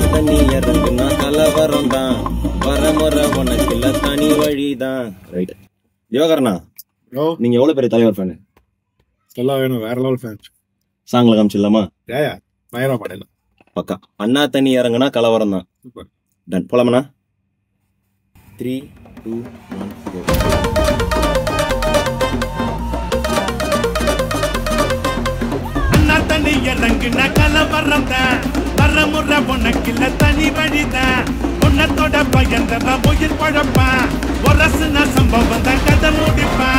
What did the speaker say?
தண்ணி இறங்குனா கலவரம் தான் வரமுறை உனக்கு இல்ல தனி வழிதான் ரைட் யோகர்ணா ப்ரோ நீங்க எவ்வளவு பெரிய தலைவர் ஃபேன் சொல்ல வேணும் வேற லெவல் ஃபேன் சாங்ல காமிச்சிடலாமா ஏயா பயங்கரமா பாடலாம் பக்கா அண்ணா தண்ணி இறங்குனா கலவரம் தான் சூப்பர் டன் போலாமண்ணா த்ரீ டூ ஒன் அண்ணா தண்ணி இறங்குன கலவரம் தான் வரமுறை உனக்கில்ல தனி வழிதான் உன்னத்தோட பயந்தவன் உயிர் பழப்பான் ஒரசுன சம்பவம் தான் கதை முடிப்பான்